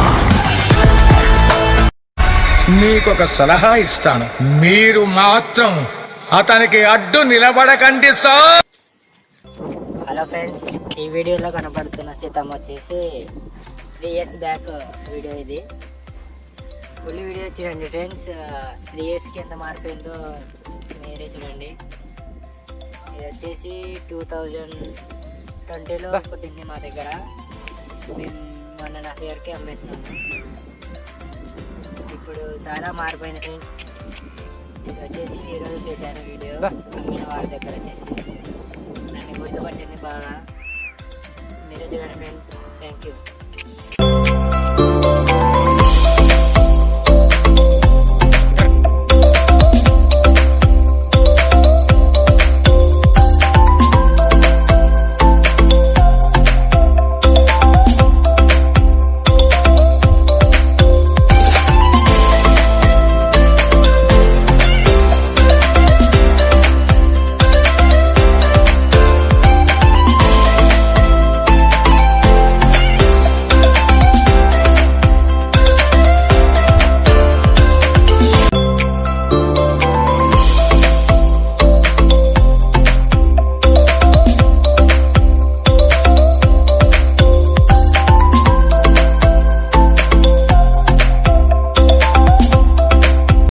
మీకొక సలహా ఇస్తాను మీరు మాత్రం అతనికి అడ్డు నిలబడకండి సార్ హలో ఫ్రెండ్స్ ఈ వీడియోలో కనపడుతున్న సీతమ్మ వచ్చేసి త్రీ ఇయర్స్ బ్యాక్ వీడియో ఇది ఫుల్ వీడియో చూడండి ఫ్రెండ్స్ త్రీ ఇయర్స్కి ఎంత మారిపోయిందో మీరే చూడండి ఇది వచ్చేసి టూ థౌజండ్ ట్వంటీలో పుట్టింది మా దగ్గర మేము వన్ అండ్ హాఫ్ ఇయర్కి అమ్మేసినాము ఇప్పుడు చాలా మారిపోయింది ఫ్రెండ్స్ ఇది వచ్చేసి ఈరోజు చేశాను వీడియో అమ్మిన వారి దగ్గర వచ్చేసి నన్ను గుర్తుపట్టింది బాగా మీరే చూడండి ఫ్రెండ్స్ థ్యాంక్ యూ